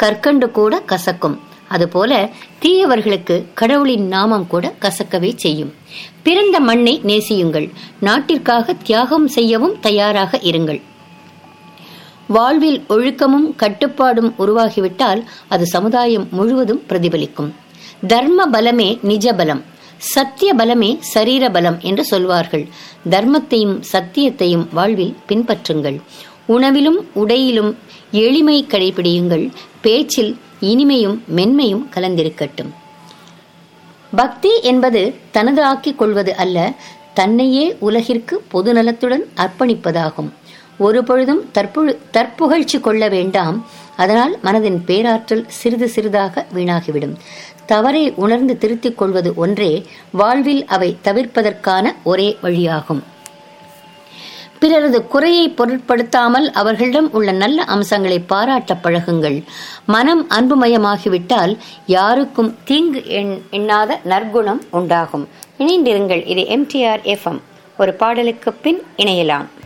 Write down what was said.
கற்கண்டு கூட கசக்கும் அதுபோல தீயவர்களுக்கு கடவுளின் நாமம் கூட கசக்கவே செய்யும் பிறந்த மண்ணை நேசியுங்கள் நாட்டிற்காக தியாகம் செய்யவும் தயாராக இருங்கள் வாழ்வில் ஒழுக்கமும் கட்டுப்பாடும் உருவாகிவிட்டால் அது சமுதாயம் முழுவதும் பிரதிபலிக்கும் தர்ம பலமே நிஜ பலம் சத்திய பலமே சரீர பலம் என்று சொல்வார்கள் தர்மத்தையும் சத்தியத்தையும் வாழ்வில் பின்பற்றுங்கள் உணவிலும் உடையிலும் எளிமை கடைபிடியுங்கள் பேச்சில் இனிமையும் மென்மையும் கலந்திருக்கட்டும் பக்தி என்பது தனது ஆக்கிக் கொள்வது அல்ல தன்னையே உலகிற்கு பொதுநலத்துடன் அர்ப்பணிப்பதாகும் ஒரு பொழுதும் தற்பு தற்புகழ்ச்சி கொள்ள வேண்டாம் அதனால் மனதின் பேராற்றல் சிறிது சிறிதாக வீணாகிவிடும் தவறை உணர்ந்து திருத்திக் கொள்வது ஒன்றே வாழ்வில் அவை தவிர்ப்பதற்கான ஒரே வழியாகும் பிறரது குறையை பொருட்படுத்தாமல் அவர்களிடம் உள்ள நல்ல அம்சங்களை பாராட்ட பழகுங்கள் மனம் அன்புமயமாகிவிட்டால் யாருக்கும் தீங்கு எண்ணாத நற்குணம் உண்டாகும் இணைந்திருங்கள் இது எம்டிஆர் எஃப்எம் ஒரு பாடலுக்கு பின் இணையலாம்